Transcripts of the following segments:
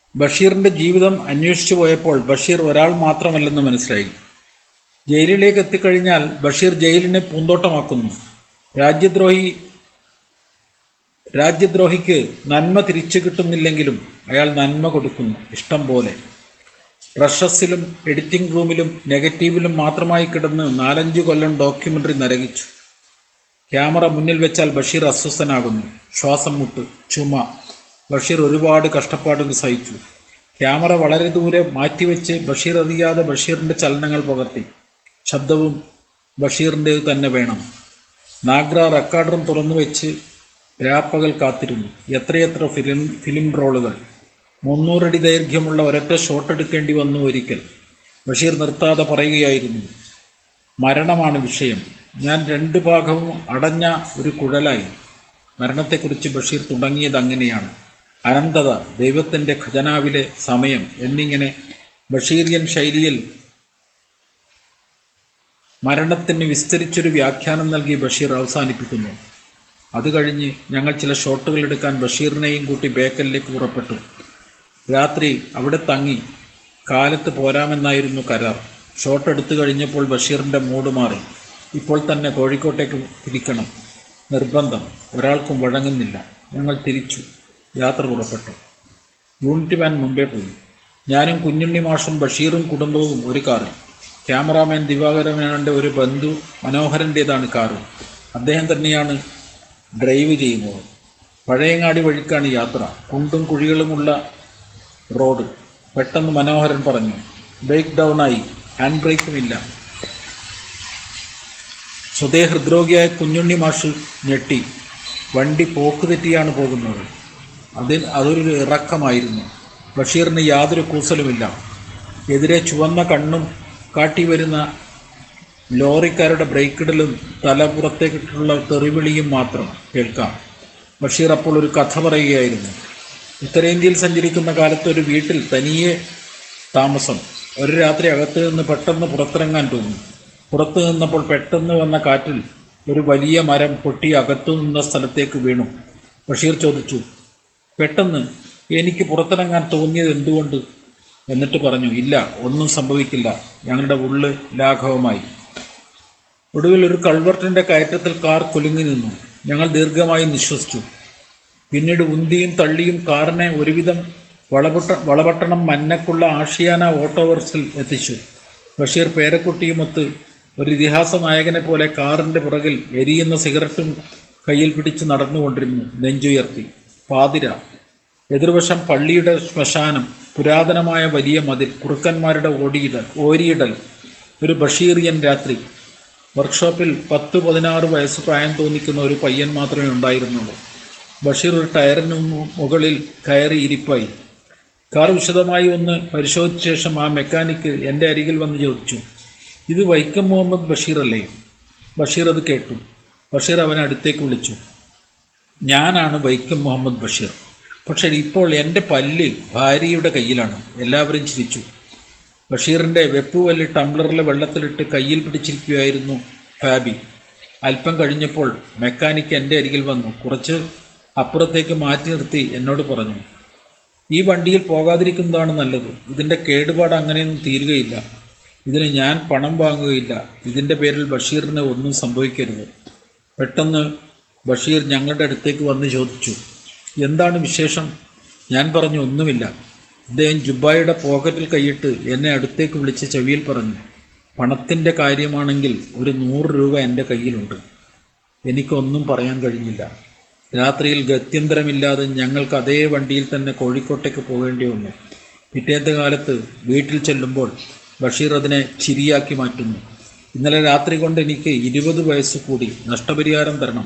ബഷീറിന്റെ ജീവിതം അന്വേഷിച്ചു പോയപ്പോൾ ബഷീർ ഒരാൾ മാത്രമല്ലെന്ന് മനസ്സിലായി ജയിലിലേക്ക് എത്തിക്കഴിഞ്ഞാൽ ബഷീർ ജയിലിനെ പൂന്തോട്ടമാക്കുന്നു രാജ്യദ്രോഹി രാജ്യദ്രോഹിക്ക് നന്മ തിരിച്ചു കിട്ടുന്നില്ലെങ്കിലും അയാൾ നന്മ കൊടുക്കുന്നു ഇഷ്ടം പോലെ പ്രഷസിലും എഡിറ്റിംഗ് റൂമിലും നെഗറ്റീവിലും മാത്രമായി കിടന്ന് നാലഞ്ച് കൊല്ലം ഡോക്യുമെന്ററി നരകിച്ചു ക്യാമറ മുന്നിൽ വെച്ചാൽ ബഷീർ അസ്വസ്ഥനാകുന്നു ശ്വാസം മുട്ട് ചുമ ബഷീർ ഒരുപാട് കഷ്ടപ്പാടുകൾ സഹിച്ചു ക്യാമറ വളരെ ദൂരെ മാറ്റിവെച്ച് ബഷീർ അറിയാതെ ബഷീറിന്റെ ചലനങ്ങൾ പകർത്തി ശബ്ദവും ബഷീറിൻ്റേത് തന്നെ വേണം നാഗ്ര റെക്കോർഡറും തുറന്നു വെച്ച് രാപ്പകൽ കാത്തിരുന്നു എത്രയെത്ര ഫിലിം ഫിലിം റോളുകൾ മുന്നൂറടി ദൈർഘ്യമുള്ള ഒരൊറ്റ ഷോട്ട് എടുക്കേണ്ടി വന്നു ഒരിക്കൽ ബഷീർ നിർത്താതെ പറയുകയായിരുന്നു മരണമാണ് വിഷയം ഞാൻ രണ്ട് ഭാഗവും അടഞ്ഞ ഒരു കുഴലായി മരണത്തെക്കുറിച്ച് ബഷീർ തുടങ്ങിയത് അങ്ങനെയാണ് അനന്തത ദൈവത്തിൻ്റെ ഖജനാവിലെ സമയം എന്നിങ്ങനെ ബഷീറിയൻ ശൈലിയിൽ മരണത്തിന് വിസ്തരിച്ചൊരു വ്യാഖ്യാനം നൽകി ബഷീർ അവസാനിപ്പിക്കുന്നു അത് കഴിഞ്ഞ് ഞങ്ങൾ ചില ഷോട്ടുകൾ എടുക്കാൻ ബഷീറിനെയും കൂട്ടി ബേക്കലിലേക്ക് പുറപ്പെട്ടു രാത്രി അവിടെ തങ്ങി കാലത്ത് പോരാമെന്നായിരുന്നു കരാർ ഷോട്ട് എടുത്തു കഴിഞ്ഞപ്പോൾ ബഷീറിൻ്റെ മൂഡ് മാറി ഇപ്പോൾ തന്നെ കോഴിക്കോട്ടേക്ക് തിരിക്കണം നിർബന്ധം ഒരാൾക്കും വഴങ്ങുന്നില്ല ഞങ്ങൾ തിരിച്ചു യാത്ര പുറപ്പെട്ടു യൂണിറ്റ് വാൻ മുമ്പേ പോയി ഞാനും കുഞ്ഞുണ്ണി മാഷും ബഷീറും കുടുംബവും ഒരു കാറിൽ ക്യാമറാമാൻ ദിവാകരമേനോൻ്റെ ഒരു ബന്ധു മനോഹരൻ്റേതാണ് കാറ് അദ്ദേഹം തന്നെയാണ് ഡ്രൈവ് ചെയ്യുന്നത് പഴയങ്ങാടി വഴിക്കാണ് യാത്ര കുണ്ടും കുഴികളുമുള്ള റോഡ് പെട്ടെന്ന് മനോഹരൻ പറഞ്ഞു ബ്രേക്ക് ഡൗൺ ആയി ഹാൻഡ് ബ്രേക്കും ഇല്ല സ്വതേ ഹൃദ്രോഗിയായ കുഞ്ഞുണ്ണി മാഷ് ഞെട്ടി വണ്ടി പോക്ക് തെറ്റിയാണ് പോകുന്നത് അതിൽ അതൊരു ഇറക്കമായിരുന്നു ബഷീറിന് യാതൊരു കൂസലുമില്ല എതിരെ ചുവന്ന കണ്ണും കാട്ടി വരുന്ന ലോറിക്കാരുടെ ബ്രേക്കിടലും തലപുറത്തേക്കിട്ടുള്ള തെറിവിളിയും മാത്രം കേൾക്കാം ബഷീർ അപ്പോൾ ഒരു കഥ പറയുകയായിരുന്നു ഉത്തരേന്ത്യയിൽ സഞ്ചരിക്കുന്ന കാലത്ത് ഒരു വീട്ടിൽ തനിയെ താമസം ഒരു രാത്രി അകത്ത് നിന്ന് പെട്ടെന്ന് പുറത്തിറങ്ങാൻ തോന്നി പുറത്തു നിന്നപ്പോൾ പെട്ടെന്ന് വന്ന കാറ്റിൽ ഒരു വലിയ മരം പൊട്ടി അകത്തു നിന്ന സ്ഥലത്തേക്ക് വീണു ബഷീർ ചോദിച്ചു പെട്ടെന്ന് എനിക്ക് പുറത്തിറങ്ങാൻ തോന്നിയത് എന്തുകൊണ്ട് എന്നിട്ട് പറഞ്ഞു ഇല്ല ഒന്നും സംഭവിക്കില്ല ഞങ്ങളുടെ ഉള്ള് ലാഘവമായി ഒടുവിൽ ഒരു കൾവർട്ടിന്റെ കയറ്റത്തിൽ കാർ കുലുങ്ങി നിന്നു ഞങ്ങൾ ദീർഘമായി നിശ്വസിച്ചു പിന്നീട് ഉന്തിയും തള്ളിയും കാറിനെ ഒരുവിധം വളപട്ട വളപട്ടണം മന്നക്കുള്ള ആഷിയാന ഓട്ടോ വർക്സിൽ എത്തിച്ചു ബഷീർ പേരക്കുട്ടിയുമൊത്ത് ഒരു ഇതിഹാസ നായകനെ പോലെ കാറിന്റെ പുറകിൽ എരിയുന്ന സിഗരറ്റും കയ്യിൽ പിടിച്ച് നടന്നുകൊണ്ടിരുന്നു നെഞ്ചുയർത്തി പാതിര എതിർവശം പള്ളിയുടെ ശ്മശാനം പുരാതനമായ വലിയ മതിൽ കുറുക്കന്മാരുടെ ഓടിയിടൽ ഓരിയിടൽ ഒരു ബഷീറിയൻ രാത്രി വർക്ക്ഷോപ്പിൽ പത്ത് പതിനാറ് വയസ്സ് പ്രായം തോന്നിക്കുന്ന ഒരു പയ്യൻ മാത്രമേ ഉണ്ടായിരുന്നുള്ളൂ ബഷീർ ഒരു ടയറിന് മു- മുകളിൽ കയറി ഇരിപ്പായി കാർ വിശദമായി ഒന്ന് പരിശോധിച്ച ശേഷം ആ മെക്കാനിക്ക് എൻ്റെ അരികിൽ വന്ന് ചോദിച്ചു ഇത് വൈക്കം മുഹമ്മദ് ബഷീർ അല്ലേ ബഷീർ അത് കേട്ടു ബഷീർ അവനെ അടുത്തേക്ക് വിളിച്ചു ഞാനാണ് വൈക്കം മുഹമ്മദ് ബഷീർ പക്ഷേ ഇപ്പോൾ എൻ്റെ പല്ല് ഭാര്യയുടെ കയ്യിലാണ് എല്ലാവരും ചിരിച്ചു ബഷീറിൻ്റെ വെപ്പുവല്ല് ടംബ്ലറിലെ വെള്ളത്തിലിട്ട് കയ്യിൽ പിടിച്ചിരിക്കുകയായിരുന്നു ഫാബി അല്പം കഴിഞ്ഞപ്പോൾ മെക്കാനിക്ക് എൻ്റെ അരികിൽ വന്നു കുറച്ച് അപ്പുറത്തേക്ക് മാറ്റി നിർത്തി എന്നോട് പറഞ്ഞു ഈ വണ്ടിയിൽ പോകാതിരിക്കുന്നതാണ് നല്ലത് ഇതിൻ്റെ കേടുപാട് അങ്ങനെയൊന്നും തീരുകയില്ല ഇതിന് ഞാൻ പണം വാങ്ങുകയില്ല ഇതിൻ്റെ പേരിൽ ബഷീറിന് ഒന്നും സംഭവിക്കരുത് പെട്ടെന്ന് ബഷീർ ഞങ്ങളുടെ അടുത്തേക്ക് വന്ന് ചോദിച്ചു എന്താണ് വിശേഷം ഞാൻ പറഞ്ഞു ഒന്നുമില്ല അദ്ദേഹം ജുബായുടെ പോക്കറ്റിൽ കൈയിട്ട് എന്നെ അടുത്തേക്ക് വിളിച്ച് ചെവിയിൽ പറഞ്ഞു പണത്തിൻ്റെ കാര്യമാണെങ്കിൽ ഒരു നൂറ് രൂപ എൻ്റെ കയ്യിലുണ്ട് എനിക്കൊന്നും പറയാൻ കഴിഞ്ഞില്ല രാത്രിയിൽ ഗത്യന്തരമില്ലാതെ ഞങ്ങൾക്ക് അതേ വണ്ടിയിൽ തന്നെ കോഴിക്കോട്ടേക്ക് പോകേണ്ടി വന്നു പിറ്റേത്തെ കാലത്ത് വീട്ടിൽ ചെല്ലുമ്പോൾ ബഷീർ അതിനെ ചിരിയാക്കി മാറ്റുന്നു ഇന്നലെ രാത്രി കൊണ്ട് എനിക്ക് ഇരുപത് വയസ്സ് കൂടി നഷ്ടപരിഹാരം തരണം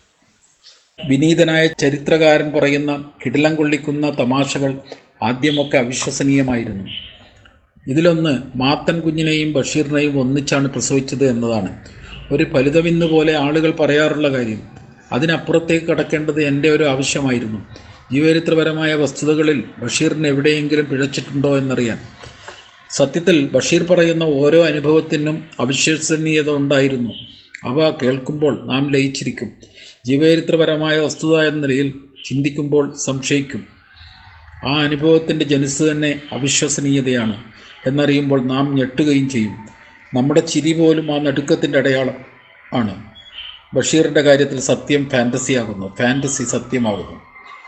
വിനീതനായ ചരിത്രകാരൻ പറയുന്ന കിടിലം കൊള്ളിക്കുന്ന തമാശകൾ ആദ്യമൊക്കെ അവിശ്വസനീയമായിരുന്നു ഇതിലൊന്ന് മാത്തൻ കുഞ്ഞിനെയും ബഷീറിനെയും ഒന്നിച്ചാണ് പ്രസവിച്ചത് എന്നതാണ് ഒരു ഫലിതമിന്ന് പോലെ ആളുകൾ പറയാറുള്ള കാര്യം അതിനപ്പുറത്തേക്ക് കടക്കേണ്ടത് എൻ്റെ ഒരു ആവശ്യമായിരുന്നു ജീവചരിത്രപരമായ വസ്തുതകളിൽ ബഷീറിന് എവിടെയെങ്കിലും പിഴച്ചിട്ടുണ്ടോ എന്നറിയാൻ സത്യത്തിൽ ബഷീർ പറയുന്ന ഓരോ അനുഭവത്തിനും അവിശ്വസനീയത ഉണ്ടായിരുന്നു അവ കേൾക്കുമ്പോൾ നാം ലയിച്ചിരിക്കും ജീവചരിത്രപരമായ വസ്തുത എന്ന നിലയിൽ ചിന്തിക്കുമ്പോൾ സംശയിക്കും ആ അനുഭവത്തിൻ്റെ ജനുസ് തന്നെ അവിശ്വസനീയതയാണ് എന്നറിയുമ്പോൾ നാം ഞെട്ടുകയും ചെയ്യും നമ്മുടെ ചിരി പോലും ആ നടുക്കത്തിൻ്റെ അടയാളം ആണ് ബഷീറിൻ്റെ കാര്യത്തിൽ സത്യം ഫാൻറ്റസിയാകുന്നു ഫാൻറ്റസി സത്യമാകുന്നു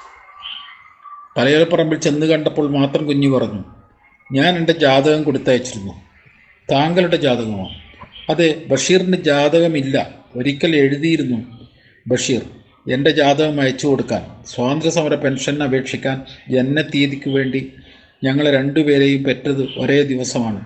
തലയോലപ്പറമ്പിൽ ചെന്ന് കണ്ടപ്പോൾ മാത്രം കുഞ്ഞു പറഞ്ഞു ഞാൻ എൻ്റെ ജാതകം കൊടുത്തയച്ചിരുന്നു താങ്കളുടെ ജാതകമോ അതെ ബഷീറിന് ജാതകമില്ല ഒരിക്കൽ എഴുതിയിരുന്നു ബഷീർ എൻ്റെ ജാതകം അയച്ചു കൊടുക്കാൻ സ്വാതന്ത്ര്യസമര പെൻഷൻ അപേക്ഷിക്കാൻ ജനനത്തീയതിക്ക് വേണ്ടി ഞങ്ങളെ രണ്ടുപേരെയും പെറ്റത് ഒരേ ദിവസമാണ്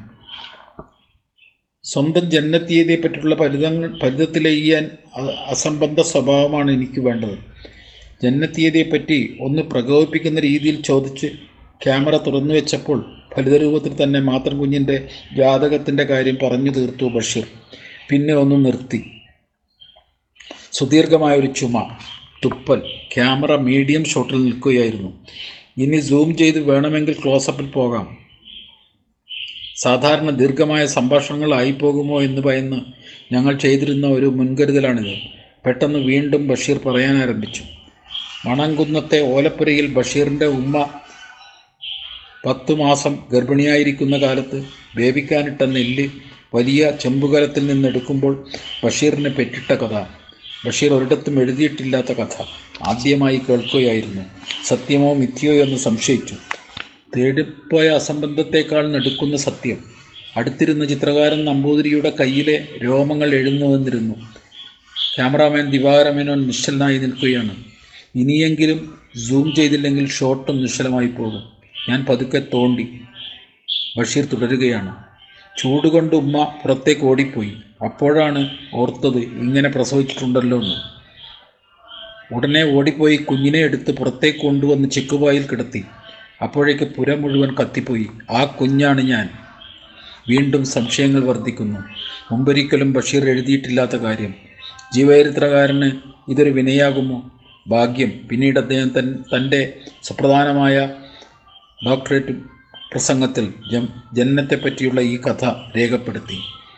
സ്വന്തം ജനനത്തീയതിയെ പറ്റിയുള്ള ഫലിതങ്ങൾ ഫലിതത്തിലെയ്യാൻ അ- അസംബന്ധ സ്വഭാവമാണ് എനിക്ക് വേണ്ടത് ജനനത്തീയതിയെപ്പറ്റി ഒന്ന് പ്രകോപിപ്പിക്കുന്ന രീതിയിൽ ചോദിച്ച് ക്യാമറ തുറന്നു വെച്ചപ്പോൾ ഫലിതരൂപത്തിൽ തന്നെ മാത്രം കുഞ്ഞിൻ്റെ ജാതകത്തിൻ്റെ കാര്യം പറഞ്ഞു തീർത്തു ബഷീർ പിന്നെ ഒന്ന് നിർത്തി സുദീർഘമായൊരു ചുമ തുപ്പൽ ക്യാമറ മീഡിയം ഷോട്ടിൽ നിൽക്കുകയായിരുന്നു ഇനി സൂം ചെയ്ത് വേണമെങ്കിൽ ക്ലോസപ്പിൽ പോകാം സാധാരണ ദീർഘമായ സംഭാഷണങ്ങളായി പോകുമോ എന്ന് ഭയന്ന് ഞങ്ങൾ ചെയ്തിരുന്ന ഒരു മുൻകരുതലാണിത് പെട്ടെന്ന് വീണ്ടും ബഷീർ പറയാൻ ആരംഭിച്ചു മണങ്കുന്നത്തെ ഓലപ്പുരയിൽ ബഷീറിൻ്റെ ഉമ്മ പത്തു മാസം ഗർഭിണിയായിരിക്കുന്ന കാലത്ത് വേവിക്കാനിട്ട നെല്ല് വലിയ ചെമ്പുകലത്തിൽ നിന്നെടുക്കുമ്പോൾ ബഷീറിനെ പെറ്റിട്ട കഥ ബഷീർ ഒരിടത്തും എഴുതിയിട്ടില്ലാത്ത കഥ ആദ്യമായി കേൾക്കുകയായിരുന്നു സത്യമോ മിഥ്യയോ എന്ന് സംശയിച്ചു തേടിപ്പോയ അസംബന്ധത്തേക്കാൾ നടുക്കുന്ന സത്യം അടുത്തിരുന്ന ചിത്രകാരൻ നമ്പൂതിരിയുടെ കയ്യിലെ രോമങ്ങൾ എഴുന്നു വന്നിരുന്നു ക്യാമറാമാൻ ദിവാകരമേനോൻ നിശ്ചലനായി നിൽക്കുകയാണ് ഇനിയെങ്കിലും സൂം ചെയ്തില്ലെങ്കിൽ ഷോട്ടും നിശ്ചലമായി പോകും ഞാൻ പതുക്കെ തോണ്ടി ബഷീർ തുടരുകയാണ് ചൂടുകൊണ്ട് ഉമ്മ പുറത്തേക്ക് ഓടിപ്പോയി അപ്പോഴാണ് ഓർത്തത് ഇങ്ങനെ പ്രസവിച്ചിട്ടുണ്ടല്ലോ എന്ന് ഉടനെ ഓടിപ്പോയി കുഞ്ഞിനെ എടുത്ത് പുറത്തേക്ക് കൊണ്ടുവന്ന് ചെക്കുപായിൽ കിടത്തി അപ്പോഴേക്ക് പുര മുഴുവൻ കത്തിപ്പോയി ആ കുഞ്ഞാണ് ഞാൻ വീണ്ടും സംശയങ്ങൾ വർദ്ധിക്കുന്നു മുമ്പൊരിക്കലും ബഷീർ എഴുതിയിട്ടില്ലാത്ത കാര്യം ജീവചരിത്രകാരന് ഇതൊരു വിനയാകുമോ ഭാഗ്യം പിന്നീട് അദ്ദേഹം തൻ തൻ്റെ സുപ്രധാനമായ ഡോക്ടറേറ്റ് പ്രസംഗത്തിൽ ജം ജനനത്തെപ്പറ്റിയുള്ള ഈ കഥ രേഖപ്പെടുത്തി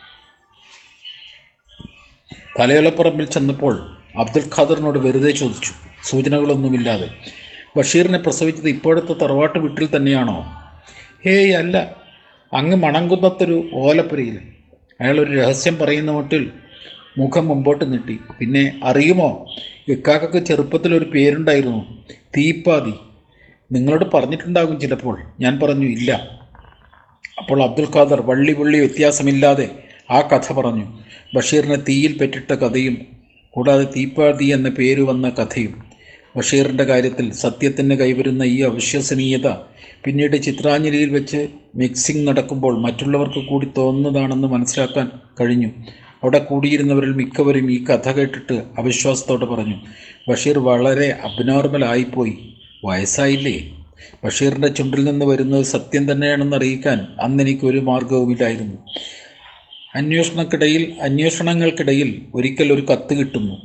തലയോലപ്പറമ്പിൽ ചെന്നപ്പോൾ അബ്ദുൽ ഖാദറിനോട് വെറുതെ ചോദിച്ചു സൂചനകളൊന്നുമില്ലാതെ ബഷീറിനെ പ്രസവിച്ചത് ഇപ്പോഴത്തെ തറവാട്ട് വീട്ടിൽ തന്നെയാണോ ഹേയ് അല്ല അങ്ങ് മണങ്കുന്നത്തൊരു ഓലപ്പുരയിൽ അയാൾ ഒരു രഹസ്യം പറയുന്ന മട്ടിൽ മുഖം മുമ്പോട്ട് നീട്ടി പിന്നെ അറിയുമോ ഇക്കാക്കൊക്കെ ചെറുപ്പത്തിൽ ഒരു പേരുണ്ടായിരുന്നു തീപ്പാതി നിങ്ങളോട് പറഞ്ഞിട്ടുണ്ടാകും ചിലപ്പോൾ ഞാൻ പറഞ്ഞു ഇല്ല അപ്പോൾ അബ്ദുൽ ഖാദർ വള്ളി പുള്ളി വ്യത്യാസമില്ലാതെ ആ കഥ പറഞ്ഞു ബഷീറിനെ തീയിൽ പെറ്റിട്ട കഥയും കൂടാതെ തീപ്പാതി എന്ന പേര് വന്ന കഥയും ബഷീറിൻ്റെ കാര്യത്തിൽ സത്യത്തിന് കൈവരുന്ന ഈ അവിശ്വസനീയത പിന്നീട് ചിത്രാഞ്ജലിയിൽ വെച്ച് മിക്സിംഗ് നടക്കുമ്പോൾ മറ്റുള്ളവർക്ക് കൂടി തോന്നുന്നതാണെന്ന് മനസ്സിലാക്കാൻ കഴിഞ്ഞു അവിടെ കൂടിയിരുന്നവരിൽ മിക്കവരും ഈ കഥ കേട്ടിട്ട് അവിശ്വാസത്തോടെ പറഞ്ഞു ബഷീർ വളരെ അബ്നോർമൽ ആയിപ്പോയി വയസ്സായില്ലേ ബഷീറിൻ്റെ ചുണ്ടിൽ നിന്ന് വരുന്നത് സത്യം തന്നെയാണെന്ന് അറിയിക്കാൻ അന്ന് എനിക്ക് ഒരു മാർഗവുമില്ലായിരുന്നു അന്വേഷണക്കിടയിൽ അന്വേഷണങ്ങൾക്കിടയിൽ ഒരിക്കൽ ഒരു കത്ത് കിട്ടുന്നു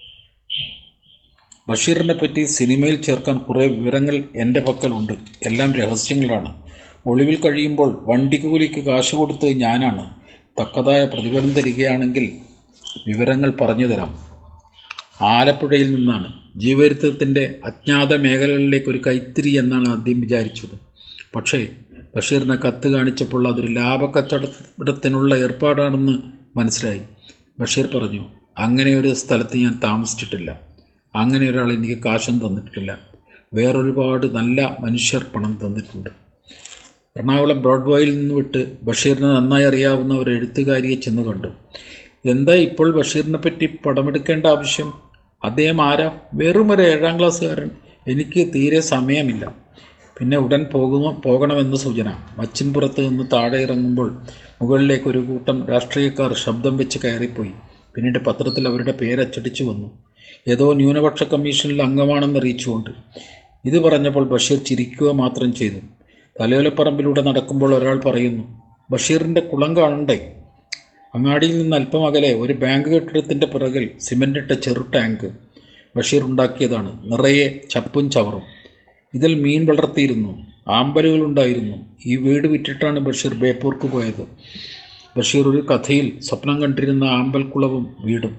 ബഷീറിനെ പറ്റി സിനിമയിൽ ചേർക്കാൻ കുറേ വിവരങ്ങൾ എൻ്റെ പക്കലുണ്ട് എല്ലാം രഹസ്യങ്ങളാണ് ഒളിവിൽ കഴിയുമ്പോൾ വണ്ടിക്കൂലിക്ക് കാശ് കൊടുത്തത് ഞാനാണ് തക്കതായ പ്രതിഫലം തരികയാണെങ്കിൽ വിവരങ്ങൾ പറഞ്ഞു തരാം ആലപ്പുഴയിൽ നിന്നാണ് ജീവചരിത്രത്തിൻ്റെ അജ്ഞാത മേഖലകളിലേക്ക് ഒരു കൈത്തിരി എന്നാണ് ആദ്യം വിചാരിച്ചത് പക്ഷേ ബഷീറിനെ കത്ത് കാണിച്ചപ്പോൾ അതൊരു ലാഭക്കച്ചവടത്തിനുള്ള ഏർപ്പാടാണെന്ന് മനസ്സിലായി ബഷീർ പറഞ്ഞു അങ്ങനെ ഒരു സ്ഥലത്ത് ഞാൻ താമസിച്ചിട്ടില്ല അങ്ങനെ ഒരാൾ എനിക്ക് കാശും തന്നിട്ടില്ല വേറൊരുപാട് നല്ല മനുഷ്യർ പണം തന്നിട്ടുണ്ട് എറണാകുളം ബ്രോഡ്വേയിൽ നിന്ന് വിട്ട് ബഷീറിനെ നന്നായി അറിയാവുന്ന ഒരു എഴുത്തുകാരിയെ ചെന്ന് കണ്ടു എന്താ ഇപ്പോൾ ബഷീറിനെ പറ്റി പടമെടുക്കേണ്ട ആവശ്യം അദ്ദേഹം ആരാ വെറും ഒരു ഏഴാം ക്ലാസ്സുകാരൻ എനിക്ക് തീരെ സമയമില്ല പിന്നെ ഉടൻ പോകുമോ പോകണമെന്ന് സൂചന മച്ചിൻപുറത്ത് നിന്ന് താഴെ ഇറങ്ങുമ്പോൾ മുകളിലേക്ക് ഒരു കൂട്ടം രാഷ്ട്രീയക്കാർ ശബ്ദം വെച്ച് കയറിപ്പോയി പിന്നീട് പത്രത്തിൽ അവരുടെ പേരച്ചടിച്ചു വന്നു ഏതോ ന്യൂനപക്ഷ കമ്മീഷനിൽ അംഗമാണെന്ന് അറിയിച്ചുകൊണ്ട് ഇത് പറഞ്ഞപ്പോൾ ബഷീർ ചിരിക്കുക മാത്രം ചെയ്തു തലയോലപ്പറമ്പിലൂടെ നടക്കുമ്പോൾ ഒരാൾ പറയുന്നു ബഷീറിൻ്റെ കുളം കാണണ്ടേ അങ്ങാടിയിൽ നിന്ന് അല്പം അകലെ ഒരു ബാങ്ക് കെട്ടിടത്തിൻ്റെ പിറകിൽ സിമൻറ്റിട്ട ചെറു ടാങ്ക് ബഷീർ ഉണ്ടാക്കിയതാണ് നിറയെ ചപ്പും ചവറും ഇതിൽ മീൻ വളർത്തിയിരുന്നു ആമ്പലുകളുണ്ടായിരുന്നു ഈ വീട് വിറ്റിട്ടാണ് ബഷീർ ബേപ്പൂർക്ക് പോയത് ബഷീർ ഒരു കഥയിൽ സ്വപ്നം കണ്ടിരുന്ന ആമ്പൽക്കുളവും വീടും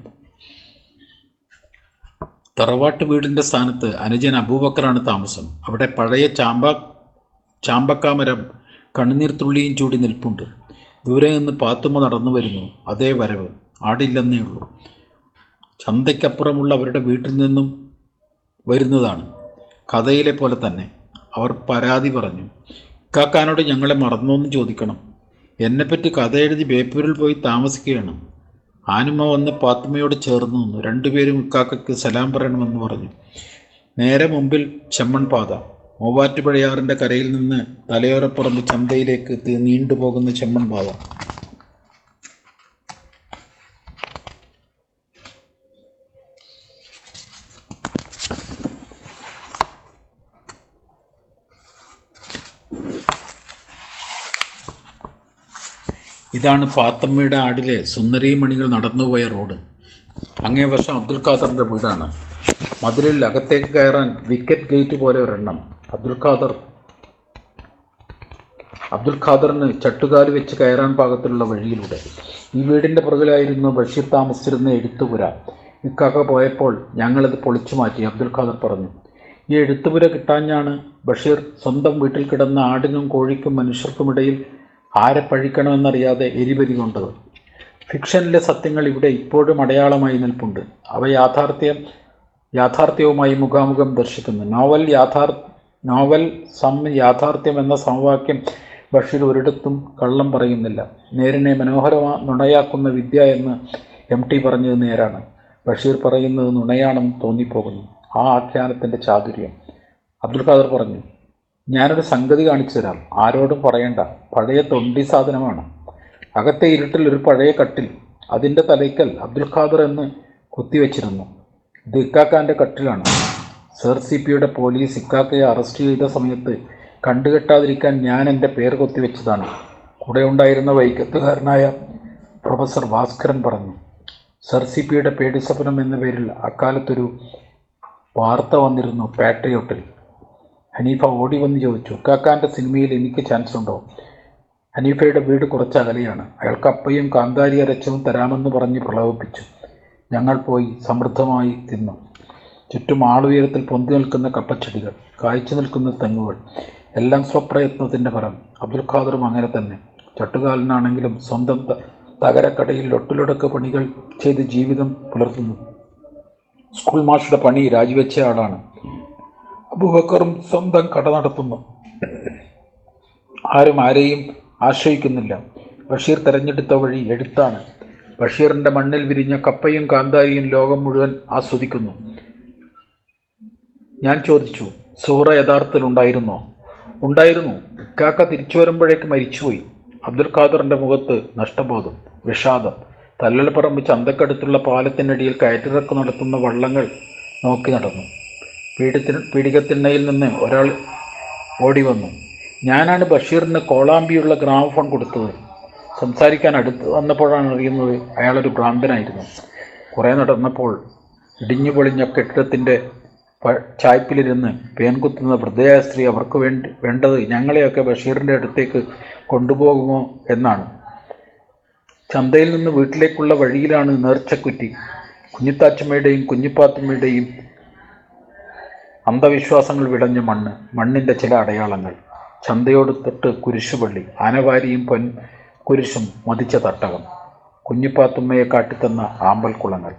തറവാട്ട് വീടിൻ്റെ സ്ഥാനത്ത് അനുജൻ അബൂബക്കറാണ് താമസം അവിടെ പഴയ ചാമ്പ ചാമ്പക്കാമരം കണ്ണുനീർ തുള്ളിയും ചൂടി നിൽപ്പുണ്ട് ദൂരെ നിന്ന് പാത്തുമ്മ നടന്നു വരുന്നു അതേ വരവ് ആടില്ലെന്നേ ഉള്ളൂ ചന്തയ്ക്കപ്പുറമുള്ള അവരുടെ വീട്ടിൽ നിന്നും വരുന്നതാണ് കഥയിലെ പോലെ തന്നെ അവർ പരാതി പറഞ്ഞു ഇക്കാക്കാനോട് ഞങ്ങളെ മറന്നോന്ന് ചോദിക്കണം എന്നെപ്പറ്റി കഥ എഴുതി ബേപ്പൂരിൽ പോയി താമസിക്കുകയാണ് ആനുമ്മ വന്ന് പാത്തുമ്മയോട് ചേർന്ന് നിന്നു രണ്ടുപേരും ഇക്കാക്കയ്ക്ക് സലാം പറയണമെന്ന് പറഞ്ഞു നേരെ മുമ്പിൽ ചെമ്മൺ പാത മൂവാറ്റുപുഴയാറിൻ്റെ കരയിൽ നിന്ന് തലയോരപ്പുറമ്പ് ചന്തയിലേക്ക് തി- നീണ്ടുപോകുന്ന ചെമ്മൺ പാത ഇതാണ് പാത്തമ്മയുടെ ആടിലെ സുന്ദരീമണികൾ നടന്നുപോയ റോഡ് അങ്ങേ വർഷം അബ്ദുൽ ഖാദറിൻ്റെ വീടാണ് മതിലിൽ അകത്തേക്ക് കയറാൻ വിക്കറ്റ് ഗേറ്റ് പോലെ ഒരെണ്ണം അബ്ദുൽ ഖാദർ അബ്ദുൽ ഖാദറിന് ചട്ടുകാല് വെച്ച് കയറാൻ പാകത്തിലുള്ള വഴിയിലൂടെ ഈ വീടിൻ്റെ പുറകിലായിരുന്നു ബഷീർ താമസിച്ചിരുന്ന എഴുത്തുപുര ഇക്കാക്ക പോയപ്പോൾ ഞങ്ങളത് പൊളിച്ചു മാറ്റി അബ്ദുൽ ഖാദർ പറഞ്ഞു ഈ എഴുത്തുപുര കിട്ടാഞ്ഞാണ് ബഷീർ സ്വന്തം വീട്ടിൽ കിടന്ന ആടിനും കോഴിക്കും മനുഷ്യർക്കുമിടയിൽ ആരെ പഴിക്കണമെന്നറിയാതെ എരിപരി കൊണ്ടത് ഫിക്ഷനിലെ സത്യങ്ങൾ ഇവിടെ ഇപ്പോഴും അടയാളമായി നിൽപ്പുണ്ട് അവ യാഥാർത്ഥ്യം യാഥാർത്ഥ്യവുമായി മുഖാമുഖം ദർശിക്കുന്നു നോവൽ യാഥാർ നോവൽ സം യാഥാർത്ഥ്യം എന്ന സമവാക്യം ബഷീർ ഒരിടത്തും കള്ളം പറയുന്നില്ല നേരിനെ മനോഹരമാ നുണയാക്കുന്ന വിദ്യ എന്ന് എം ടി പറഞ്ഞത് നേരാണ് ബഷീർ പറയുന്നത് നുണയാണെന്ന് തോന്നിപ്പോകുന്നു ആ ആഖ്യാനത്തിൻ്റെ ചാതുര്യം അബ്ദുൽ ഖാദർ പറഞ്ഞു ഞാനൊരു സംഗതി കാണിച്ചു തരാം ആരോടും പറയണ്ട പഴയ തൊണ്ടി സാധനമാണ് അകത്തെ ഇരുട്ടിൽ ഒരു പഴയ കട്ടിൽ അതിൻ്റെ തലയ്ക്കൽ അബ്ദുൽ ഖാദർ എന്ന് കുത്തിവെച്ചിരുന്നു ഇത് ഇക്കാക്കാൻ്റെ കട്ടിലാണ് സർ സി പിയുടെ പോലീസ് ഇക്കാക്കയെ അറസ്റ്റ് ചെയ്ത സമയത്ത് കണ്ടുകെട്ടാതിരിക്കാൻ ഞാൻ എൻ്റെ പേര് കൊത്തിവെച്ചതാണ് കൂടെ ഉണ്ടായിരുന്ന വൈക്കത്തുകാരനായ പ്രൊഫസർ ഭാസ്കരൻ പറഞ്ഞു സർ സി പിയുടെ പേടിസ്വപ്നം എന്ന പേരിൽ അക്കാലത്തൊരു വാർത്ത വന്നിരുന്നു പാട്രിയോട്ടിൽ ഹനീഫ ഓടി വന്ന് ചോദിച്ചു കാക്കാൻ്റെ സിനിമയിൽ എനിക്ക് ചാൻസ് ഉണ്ടോ ഹനീഫയുടെ വീട് കുറച്ച് അകലെയാണ് അയാൾക്ക് അപ്പയും കാന്താരി അരച്ചതും തരാമെന്ന് പറഞ്ഞ് പ്രലോഭിപ്പിച്ചു ഞങ്ങൾ പോയി സമൃദ്ധമായി തിന്നു ചുറ്റും ആളുയരത്തിൽ പൊന്തി നിൽക്കുന്ന കപ്പച്ചെടികൾ കായ്ച്ചു നിൽക്കുന്ന തെങ്ങുകൾ എല്ലാം സ്വപ്രയത്നത്തിൻ്റെ ഫലം അബ്ദുൽ ഖാദറും അങ്ങനെ തന്നെ ചട്ടുകാലനാണെങ്കിലും സ്വന്തം ത- തകരക്കടയിൽ ലൊട്ടിലൊടക്ക് പണികൾ ചെയ്ത് ജീവിതം പുലർത്തുന്നു സ്കൂൾ മാഷുടെ പണി രാജിവെച്ച ആളാണ് അബൂബക്കറും സ്വന്തം കട നടത്തുന്നു ആരും ആരെയും ആശ്രയിക്കുന്നില്ല ബഷീർ തെരഞ്ഞെടുത്ത വഴി എഴുത്താണ് ബഷീറിൻ്റെ മണ്ണിൽ വിരിഞ്ഞ കപ്പയും കാന്താരിയും ലോകം മുഴുവൻ ആസ്വദിക്കുന്നു ഞാൻ ചോദിച്ചു സൂറ യഥാർത്ഥത്തിൽ ഉണ്ടായിരുന്നോ ഉണ്ടായിരുന്നു ഇക്കാക്ക തിരിച്ചു വരുമ്പോഴേക്ക് മരിച്ചുപോയി അബ്ദുൽ ഖാദറിൻ്റെ മുഖത്ത് നഷ്ടബോധം വിഷാദം തല്ലൽപ്പറമ്പ് ചന്തക്കടുത്തുള്ള പാലത്തിനടിയിൽ കയറ്റിറക്ക് നടത്തുന്ന വള്ളങ്ങൾ നോക്കി നടന്നു പീഡിത്തിന് പീഡികത്തിണ്ണയിൽ നിന്ന് ഒരാൾ ഓടി വന്നു ഞാനാണ് ബഷീറിന് കോളാമ്പിയുള്ള ഗ്രാമഫോൺ കൊടുത്തത് സംസാരിക്കാൻ അടുത്ത് വന്നപ്പോഴാണ് അറിയുന്നത് അയാളൊരു ഭ്രാന്തനായിരുന്നു കുറേ നടന്നപ്പോൾ ഇടിഞ്ഞു പൊളിഞ്ഞ കെട്ടിടത്തിൻ്റെ പ- ചായ്പിലിരുന്ന് പേൻകുത്തുന്ന വൃദ്ധയായ സ്ത്രീ അവർക്ക് വേണ്ടി വേണ്ടത് ഞങ്ങളെയൊക്കെ ബഷീറിൻ്റെ അടുത്തേക്ക് കൊണ്ടുപോകുമോ എന്നാണ് ചന്തയിൽ നിന്ന് വീട്ടിലേക്കുള്ള വഴിയിലാണ് നേർച്ചക്കുറ്റി കുഞ്ഞിത്താച്ചമ്മയുടെയും കുഞ്ഞിപ്പാത്തമ്മയുടെയും അന്ധവിശ്വാസങ്ങൾ വിളഞ്ഞ മണ്ണ് മണ്ണിൻ്റെ ചില അടയാളങ്ങൾ ചന്തയോട് തൊട്ട് കുരിശുപള്ളി ആനവാരിയും പൊൻ കുരിശും മതിച്ച തട്ടകം കുഞ്ഞിപ്പാത്തുമ്മയെ കാട്ടിത്തന്ന ആമ്പൽക്കുളങ്ങൾ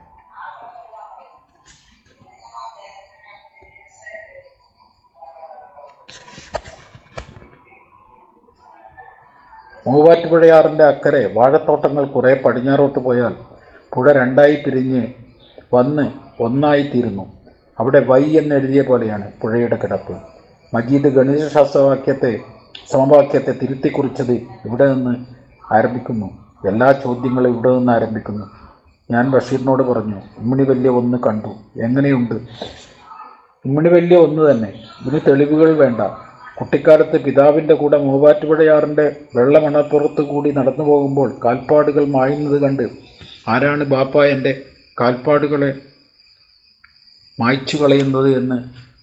മൂവാറ്റുപുഴയാറിൻ്റെ അക്കരെ വാഴത്തോട്ടങ്ങൾ കുറേ പടിഞ്ഞാറോട്ട് പോയാൽ പുഴ രണ്ടായി പിരിഞ്ഞ് വന്ന് ഒന്നായിത്തീരുന്നു അവിടെ വൈ എന്നെഴുതിയ പോലെയാണ് പുഴയുടെ കിടപ്പ് മജീദ് ഗണിതശാസ്ത്രവാക്യത്തെ സമവാക്യത്തെ തിരുത്തി കുറിച്ചത് ഇവിടെ നിന്ന് ആരംഭിക്കുന്നു എല്ലാ ചോദ്യങ്ങളും ഇവിടെ നിന്ന് ആരംഭിക്കുന്നു ഞാൻ ബഷീറിനോട് പറഞ്ഞു ഇമ്മിണി വലിയ ഒന്ന് കണ്ടു എങ്ങനെയുണ്ട് ഇമ്മിണി വലിയ ഒന്ന് തന്നെ ഇതിന് തെളിവുകൾ വേണ്ട കുട്ടിക്കാലത്ത് പിതാവിൻ്റെ കൂടെ മൂവാറ്റുപുഴയാറിൻ്റെ വെള്ളമണപ്പുറത്ത് കൂടി നടന്നു പോകുമ്പോൾ കാൽപ്പാടുകൾ മായുന്നത് കണ്ട് ആരാണ് ബാപ്പ എൻ്റെ കാൽപ്പാടുകളെ മായ്ച്ചു കളയുന്നത് എന്ന്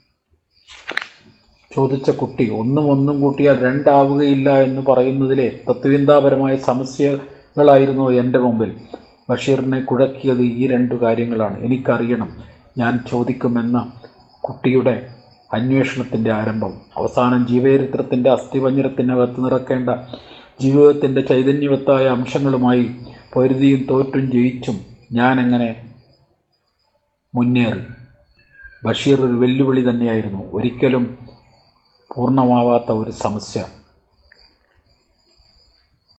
ചോദിച്ച കുട്ടി ഒന്നും ഒന്നും കൂട്ടിയാൽ രണ്ടാവുകയില്ല എന്ന് പറയുന്നതിലെ തത്വചിന്താപരമായ സമസ്യകളായിരുന്നു എൻ്റെ മുമ്പിൽ ബഷീറിനെ കുഴക്കിയത് ഈ രണ്ടു കാര്യങ്ങളാണ് എനിക്കറിയണം ഞാൻ ചോദിക്കുമെന്ന കുട്ടിയുടെ അന്വേഷണത്തിൻ്റെ ആരംഭം അവസാനം ജീവചരിത്രത്തിൻ്റെ അസ്ഥിപഞ്ജരത്തിനകത്ത് നിറക്കേണ്ട ജീവിതത്തിൻ്റെ ചൈതന്യവത്തായ അംശങ്ങളുമായി പൊരുതിയും തോറ്റും ജയിച്ചും ഞാനെങ്ങനെ മുന്നേറി ബഷീർ ഒരു വെല്ലുവിളി തന്നെയായിരുന്നു ഒരിക്കലും പൂർണ്ണമാവാത്ത ഒരു സമസ്യ